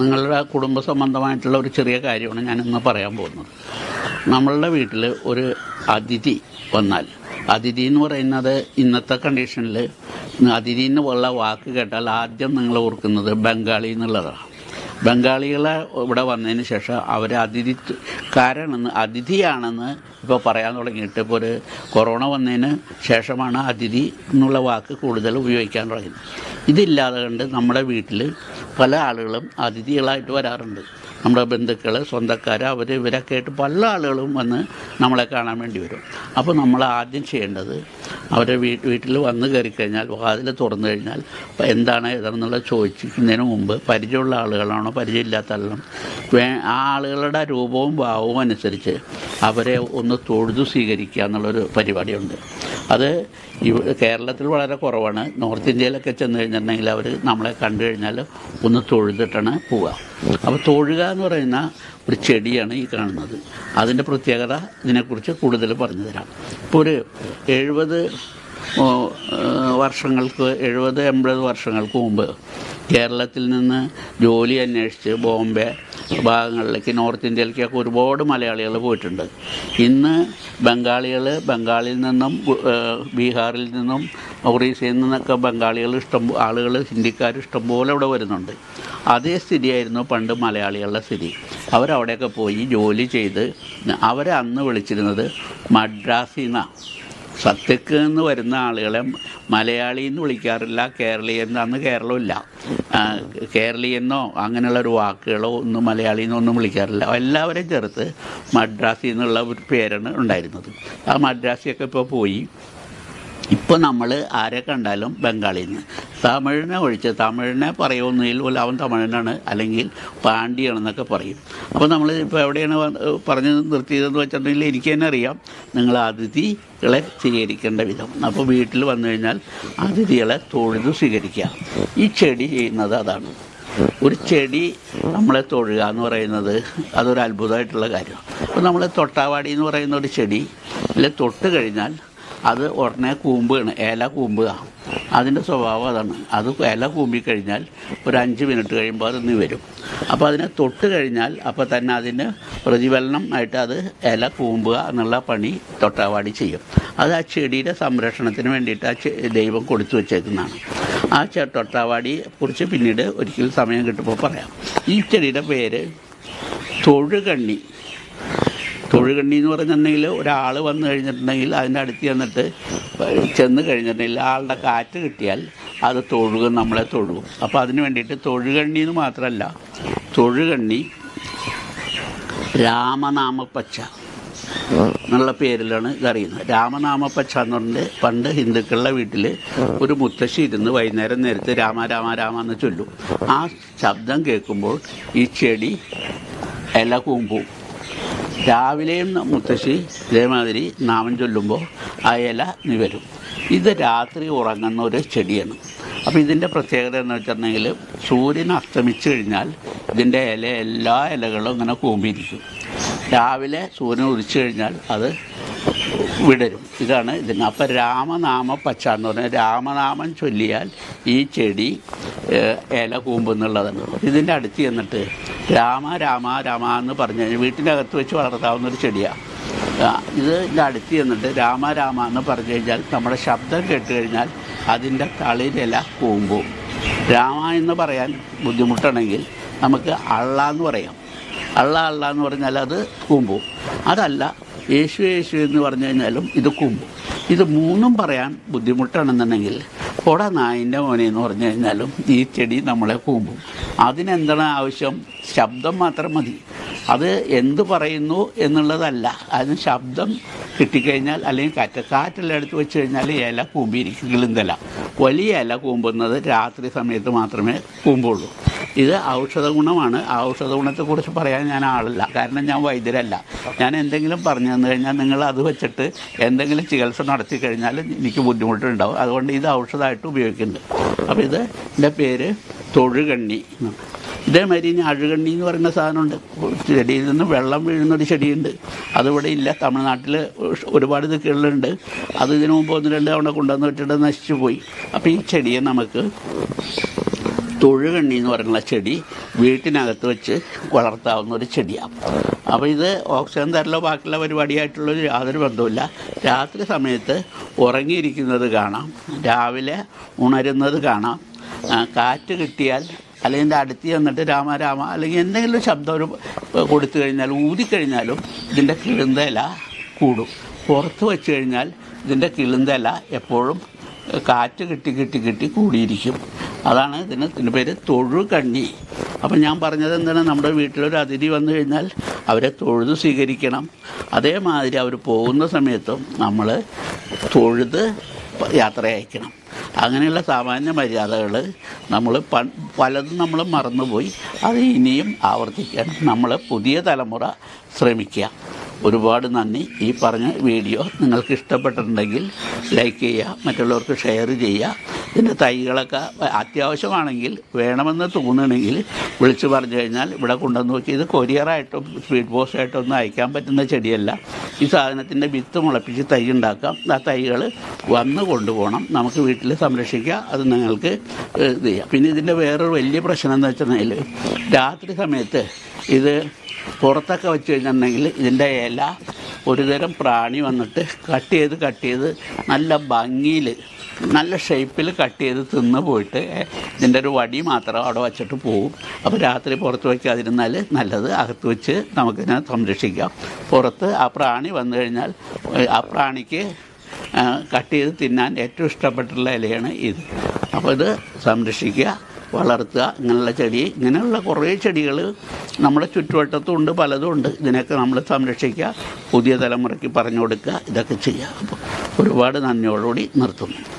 നിങ്ങളുടെ കുടുംബ സംബന്ധമായിട്ടുള്ള ഒരു ചെറിയ കാര്യമാണ് ഞാനിന്ന് പറയാൻ പോകുന്നത് നമ്മളുടെ വീട്ടിൽ ഒരു അതിഥി വന്നാൽ അതിഥി എന്ന് പറയുന്നത് ഇന്നത്തെ കണ്ടീഷനിൽ അതിഥി എന്നുള്ള വാക്ക് കേട്ടാൽ ആദ്യം നിങ്ങൾ ഓർക്കുന്നത് ബംഗാളി എന്നുള്ളതാണ് ബംഗാളികളെ ഇവിടെ വന്നതിന് ശേഷം അവർ അതിഥിക്കാരാണെന്ന് അതിഥിയാണെന്ന് ഇപ്പോൾ പറയാൻ തുടങ്ങിയിട്ട് ഇപ്പോൾ ഒരു കൊറോണ വന്നതിന് ശേഷമാണ് അതിഥി എന്നുള്ള വാക്ക് കൂടുതൽ ഉപയോഗിക്കാൻ തുടങ്ങിയത് ഇതില്ലാതെ കണ്ട് നമ്മുടെ വീട്ടിൽ പല ആളുകളും അതിഥികളായിട്ട് വരാറുണ്ട് നമ്മുടെ ബന്ധുക്കൾ സ്വന്തക്കാർ അവർ ഇവരൊക്കെ ആയിട്ട് പല ആളുകളും വന്ന് നമ്മളെ കാണാൻ വേണ്ടി വരും അപ്പോൾ നമ്മൾ ആദ്യം ചെയ്യേണ്ടത് അവരുടെ വീ വീട്ടിൽ വന്ന് കയറി കഴിഞ്ഞാൽ വാതിൽ തുറന്നു കഴിഞ്ഞാൽ ഇപ്പം എന്താണ് ഏതാണെന്നുള്ളത് ചോദിക്കുന്നതിന് മുമ്പ് പരിചയമുള്ള ആളുകളാണോ പരിചയമില്ലാത്ത ആളുകളും വേ ആ ആളുകളുടെ രൂപവും ഭാവവും അനുസരിച്ച് അവരെ ഒന്ന് തൊഴുതു സ്വീകരിക്കുക എന്നുള്ളൊരു പരിപാടിയുണ്ട് അത് ഇവ കേരളത്തിൽ വളരെ കുറവാണ് നോർത്ത് ഇന്ത്യയിലൊക്കെ ചെന്ന് കഴിഞ്ഞിട്ടുണ്ടെങ്കിൽ അവർ നമ്മളെ കണ്ടു കഴിഞ്ഞാൽ ഒന്ന് തൊഴുതിട്ടാണ് പോവുക അപ്പോൾ തൊഴുക എന്ന് പറയുന്ന ഒരു ചെടിയാണ് ഈ കാണുന്നത് അതിൻ്റെ പ്രത്യേകത ഇതിനെക്കുറിച്ച് കൂടുതൽ പറഞ്ഞു തരാം ഇപ്പോൾ ഒരു എഴുപത് ഓ, ഏഹ് വർഷങ്ങൾക്ക് എഴുപത് എൺപത് വർഷങ്ങൾക്ക് മുമ്പ് കേരളത്തിൽ നിന്ന് ജോലി അന്വേഷിച്ച് ബോംബെ ഭാഗങ്ങളിലേക്ക് നോർത്ത് ഇന്ത്യയിലേക്കൊക്കെ ഒരുപാട് മലയാളികൾ പോയിട്ടുണ്ട് ഇന്ന് ബംഗാളികൾ ബംഗാളിൽ നിന്നും ഗു- ഏഹ് ബീഹാറിൽ നിന്നും ഒറീസയിൽ നിന്നൊക്കെ ബംഗാളികൾ ഇഷ്ടം ആളുകൾ ഹിന്ദിക്കാർ ഇഷ്ടംപോലെ ഇവിടെ വരുന്നുണ്ട് അതേ സ്ഥിതിയായിരുന്നു പണ്ട് മലയാളികളുടെ സ്ഥിതി അവരവിടെയൊക്കെ പോയി ജോലി ചെയ്ത് അവരെ അന്ന് വിളിച്ചിരുന്നത് മദ്രാസിന്ന സത്യക്ക് നിന്ന് വരുന്ന ആളുകളെ മലയാളി എന്ന് വിളിക്കാറില്ല കേരളീയൻ അന്ന് കേരളമില്ല ആ, കേരളീയെന്നോ അങ്ങനെയുള്ള ഒരു വാക്കുകളോ ഒന്നും മലയാളി എന്നൊന്നും വിളിക്കാറില്ല എല്ലാവരെയും ചേർത്ത് മദ്രാസി എന്നുള്ള ഒരു പേരാണ് ഉണ്ടായിരുന്നത് ആ മദ്രാസിയൊക്കെ ഇപ്പോൾ പോയി ഇപ്പോൾ നമ്മൾ ആരെ കണ്ടാലും ബംഗാളിന്ന് തമിഴിനെ ഒഴിച്ച് തമിഴിനെ പറയുമെന്നതിൽ പോലും അവൻ തമിഴനാണ് അല്ലെങ്കിൽ പാണ്ടിയാണെന്നൊക്കെ പറയും അപ്പോൾ നമ്മൾ ഇപ്പോൾ എവിടെയാണ് വന്ന് പറഞ്ഞ് നിർത്തിയതെന്ന് വെച്ചിട്ടുണ്ടെങ്കിൽ എനിക്ക് തന്നെ അറിയാം നിങ്ങൾ അതിഥികളെ സ്വീകരിക്കേണ്ട വിധം അപ്പോൾ വീട്ടിൽ വന്നു കഴിഞ്ഞാൽ അതിഥികളെ തൊഴുതു സ്വീകരിക്കുക ഈ ചെടി ചെയ്യുന്നത് അതാണ് ഒരു ചെടി നമ്മളെ തൊഴുക എന്ന് പറയുന്നത് അതൊരു അത്ഭുതമായിട്ടുള്ള കാര്യമാണ് അപ്പോൾ നമ്മൾ തൊട്ടാവാടി എന്ന് പറയുന്ന ഒരു ചെടി അല്ലെ തൊട്ട് കഴിഞ്ഞാൽ അത് ഉടനെ കൂമ്പുകയാണ് ഇല കൂമ്പുക അതിൻ്റെ സ്വഭാവം അതാണ് അത് ഇല കൂമ്പിക്കഴിഞ്ഞാൽ ഒരു അഞ്ച് മിനിറ്റ് കഴിയുമ്പോൾ അത് നീ വരും അപ്പോൾ അതിനെ തൊട്ട് കഴിഞ്ഞാൽ അപ്പോൾ തന്നെ അതിന് പ്രതിഫലനം ആയിട്ട് അത് ഇല കൂമ്പുക എന്നുള്ള പണി തൊട്ടാവാടി ചെയ്യും അത് ആ ചെടിയുടെ സംരക്ഷണത്തിന് വേണ്ടിയിട്ട് ആ ചെ- ദൈവം കൊടുത്തു വെച്ചേക്കുന്നതാണ് ആ ചെ തൊട്ടാവാടിയെ കുറിച്ച് പിന്നീട് ഒരിക്കൽ സമയം കിട്ടുമ്പോൾ പറയാം ഈ ചെടിയുടെ പേര് തൊഴുകണ്ണി തൊഴുകണ്ണി എന്ന് പറഞ്ഞിട്ടുണ്ടെങ്കിൽ ഒരാൾ വന്നു കഴിഞ്ഞിട്ടുണ്ടെങ്കിൽ അതിൻ്റെ അടുത്ത് ചെന്നിട്ട് ചെന്ന് കഴിഞ്ഞിട്ടുണ്ടെങ്കിൽ ആളുടെ കാറ്റ് കിട്ടിയാൽ അത് തൊഴുകും നമ്മളെ തൊഴുകും അപ്പോൾ അതിന് വേണ്ടിയിട്ട് തൊഴുകണ്ണി എന്ന് മാത്രമല്ല തൊഴുകണ്ണി രാമനാമപ്പച്ച എന്നുള്ള പേരിലാണ് ഇതറിയുന്നത് രാമനാമപ്പച്ച എന്ന് പറഞ്ഞിട്ട് പണ്ട് ഹിന്ദുക്കളുടെ വീട്ടിൽ ഒരു മുത്തശ്ശി ഇരുന്ന് വൈകുന്നേരം നേരത്ത് രാമ രാമ രാമ എന്ന് ചൊല്ലും ആ ശബ്ദം കേൾക്കുമ്പോൾ ഈ ചെടി ഇല കൂമ്പും രാവിലെയും മുത്തശ്ശി ഇതേമാതിരി നാമം ചൊല്ലുമ്പോൾ ആ ഇല നിവരും ഇത് രാത്രി ഉറങ്ങുന്ന ഒരു ചെടിയാണ് അപ്പോൾ ഇതിൻ്റെ പ്രത്യേകത എന്ന് വെച്ചിട്ടുണ്ടെങ്കിൽ സൂര്യൻ അസ്തമിച്ചു കഴിഞ്ഞാൽ ഇതിൻ്റെ ഇല എല്ലാ ഇലകളും ഇങ്ങനെ കൂമ്പിയിരിക്കും രാവിലെ സൂര്യൻ ഉദിച്ചു കഴിഞ്ഞാൽ അത് വിടരും ഇതാണ് ഇതിന് അപ്പം രാമനാമ പച്ച എന്ന് പറഞ്ഞാൽ രാമനാമം ചൊല്ലിയാൽ ഈ ചെടി ഏഹ്, ഇല കൂമ്പെന്നുള്ളതാണ് ഇതിൻ്റെ അടുത്ത് ചെന്നിട്ട് രാമ രാമ രാമ എന്ന് പറഞ്ഞു കഴിഞ്ഞാൽ വീട്ടിനകത്ത് വെച്ച് വളർത്താവുന്ന ഒരു ചെടിയാണ് ആ, ഇതിൻ്റെ അടുത്ത് ചെന്നിട്ട് രാമ രാമ എന്ന് പറഞ്ഞു കഴിഞ്ഞാൽ നമ്മുടെ ശബ്ദം കേട്ട് കഴിഞ്ഞാൽ അതിൻ്റെ തളിരില കൂമ്പും രാമ എന്ന് പറയാൻ ബുദ്ധിമുട്ടാണെങ്കിൽ നമുക്ക് അള്ള എന്ന് പറയാം അള്ള അള്ള എന്ന് പറഞ്ഞാൽ അത് കൂമ്പും അതല്ല യേശു യേശു എന്ന് പറഞ്ഞു കഴിഞ്ഞാലും ഇത് കൂമ്പും ഇത് മൂന്നും പറയാൻ ബുദ്ധിമുട്ടാണെന്നുണ്ടെങ്കിൽ കൊട നായിൻ്റെ മോനെ എന്ന് പറഞ്ഞു കഴിഞ്ഞാലും ഈ ചെടി നമ്മളെ കൂമ്പും അതിനെന്താണ് ആവശ്യം ശബ്ദം മാത്രം മതി അത് എന്ത് പറയുന്നു എന്നുള്ളതല്ല അതിന് ശബ്ദം കിട്ടിക്കഴിഞ്ഞാൽ അല്ലെങ്കിൽ കാറ്റ് കാറ്റെല്ലാം എടുത്ത് വെച്ച് കഴിഞ്ഞാൽ ഇല കൂമ്പിയിരിക്കും കിളുന്തല വലിയ ഇല കൂമ്പുന്നത് രാത്രി സമയത്ത് മാത്രമേ കൂമ്പുള്ളൂ ഇത് ഔഷധ ഗുണമാണ് ആ ഔഷധ ഗുണത്തെക്കുറിച്ച് പറയാൻ ഞാൻ ആളല്ല കാരണം ഞാൻ വൈദ്യരല്ല ഞാൻ എന്തെങ്കിലും പറഞ്ഞു തന്നു കഴിഞ്ഞാൽ നിങ്ങൾ അത് വെച്ചിട്ട് എന്തെങ്കിലും ചികിത്സ നടത്തി കഴിഞ്ഞാൽ എനിക്ക് ബുദ്ധിമുട്ടുണ്ടാവും അതുകൊണ്ട് ഇത് ഔഷധമായിട്ട് ഉപയോഗിക്കുന്നുണ്ട് അപ്പോൾ ഇത് എൻ്റെ പേര് തൊഴുകണ്ണി എന്നാണ്. ഇതേമാതിരി ഇനി അഴുകണ്ണി എന്ന് പറയുന്ന സാധനമുണ്ട് ചെടിയിൽ നിന്ന് വെള്ളം വീഴുന്നൊരു ചെടിയുണ്ട് അതിവിടെ ഇല്ല തമിഴ്നാട്ടിൽ ഒരുപാട് ദിക്കുകളിലുണ്ട് അത് ഇതിനു മുമ്പ് ഒന്ന് രണ്ട് തവണ കൊണ്ടുവന്ന് വെച്ചിട്ട് നശിച്ചു പോയി അപ്പോൾ ഈ ചെടിയെ നമുക്ക് തൊഴുകണ്ണി എന്ന് പറയുന്ന ചെടി വീട്ടിനകത്ത് വെച്ച് വളർത്താവുന്ന ഒരു ചെടിയാണ് അപ്പോൾ ഇത് ഓക്സിജൻ തരലോ ബാക്കിയുള്ള പരിപാടിയായിട്ടുള്ള ഒരു യാതൊരു ബന്ധവുമില്ല രാത്രി സമയത്ത് ഉറങ്ങിയിരിക്കുന്നത് കാണാം രാവിലെ ഉണരുന്നത് കാണാം ആ, കാറ്റ് കിട്ടിയാൽ അല്ലെങ്കിൽ എൻ്റെ അടുത്ത് ചെന്നിട്ട് രാമ രാമ അല്ലെങ്കിൽ എന്തെങ്കിലും ഒരു ശബ്ദം ഒരു കൊടുത്തു കഴിഞ്ഞാൽ ഊതിക്കഴിഞ്ഞാലും ഇതിൻ്റെ കിളുന്തല കൂടും പുറത്ത് വെച്ച് കഴിഞ്ഞാൽ ഇതിൻ്റെ കിളുന്തല എപ്പോഴും കാറ്റ് കിട്ടി കിട്ടി കിട്ടി കൂടിയിരിക്കും അതാണ് ഇതിന് ഇതിൻ്റെ പേര് തൊഴുകണ്ണി അപ്പം ഞാൻ പറഞ്ഞത് എന്താണ് നമ്മുടെ വീട്ടിലൊരു അതിഥി വന്നു കഴിഞ്ഞാൽ അവരെ തൊഴുത് സ്വീകരിക്കണം അതേമാതിരി അവർ പോകുന്ന സമയത്തും നമ്മൾ തൊഴുത് യാത്ര അയക്കണം അങ്ങനെയുള്ള സാമാന്യ മര്യാദകൾ നമ്മൾ പ പലതും നമ്മൾ മറന്നുപോയി അത് ഇനിയും ആവർത്തിക്കാൻ നമ്മൾ പുതിയ തലമുറ ശ്രമിക്കുക ഒരുപാട് നന്ദി ഈ പറഞ്ഞ വീഡിയോ നിങ്ങൾക്ക് ഇഷ്ടപ്പെട്ടിട്ടുണ്ടെങ്കിൽ ലൈക്ക് ചെയ്യുക മറ്റുള്ളവർക്ക് ഷെയർ ചെയ്യുക ഇതിൻ്റെ തൈകളൊക്കെ അത്യാവശ്യമാണെങ്കിൽ വേണമെന്ന് തോന്നുകയാണെങ്കിൽ വിളിച്ച് പറഞ്ഞു കഴിഞ്ഞാൽ ഇവിടെ കൊണ്ടുവന്ന് നോക്കി ഇത് കൊറിയറായിട്ടും സ്പീഡ് പോസ്റ്റായിട്ടും ഒന്നും അയക്കാൻ പറ്റുന്ന ചെടിയല്ല ഈ സാധനത്തിൻ്റെ വിത്ത് മുളപ്പിച്ച് തൈ ഉണ്ടാക്കാം ആ തൈകൾ വന്ന് കൊണ്ടുപോകണം നമുക്ക് വീട്ടിൽ സംരക്ഷിക്കുക അത് നിങ്ങൾക്ക് ഏഹ്, ഇത് ചെയ്യാം പിന്നെ ഇതിൻ്റെ വേറൊരു വലിയ പ്രശ്നം എന്ന് വെച്ചിട്ടുണ്ടെങ്കിൽ രാത്രി സമയത്ത് ഇത് പുറത്തൊക്കെ വെച്ച് കഴിഞ്ഞിട്ടുണ്ടെങ്കിൽ ഇതിൻ്റെ ഇല ഒരുതരം പ്രാണി വന്നിട്ട് കട്ട് ചെയ്ത് കട്ട് ചെയ്ത് നല്ല ഭംഗിയിൽ നല്ല ഷേപ്പിൽ കട്ട് ചെയ്ത് തിന്ന് പോയിട്ട് ഇതിൻ്റെ ഒരു വടി മാത്രം അവിടെ വച്ചിട്ട് പോകും അപ്പോൾ രാത്രി പുറത്ത് വയ്ക്കാതിരുന്നാൽ നല്ലത് അകത്ത് വെച്ച് നമുക്കിതിനെ സംരക്ഷിക്കാം പുറത്ത് ആ പ്രാണി വന്നു കഴിഞ്ഞാൽ ഏഹ്, ആ പ്രാണിക്ക് ആ, കട്ട് ചെയ്ത് തിന്നാൻ ഏറ്റവും ഇഷ്ടപ്പെട്ടുള്ള ഇലയാണ് ഇത് അപ്പോൾ ഇത് സംരക്ഷിക്കുക വളർത്തുക ഇങ്ങനെയുള്ള ചെടി ഇങ്ങനെയുള്ള കുറേ ചെടികൾ നമ്മുടെ ചുറ്റുവട്ടത്തും ഉണ്ട് പലതും ഉണ്ട് ഇതിനൊക്കെ നമ്മൾ സംരക്ഷിക്കുക പുതിയ തലമുറയ്ക്ക് പറഞ്ഞു കൊടുക്കുക ഇതൊക്കെ ചെയ്യുക അപ്പോൾ ഒരുപാട് നന്ദിയോടുകൂടി നിർത്തുന്നു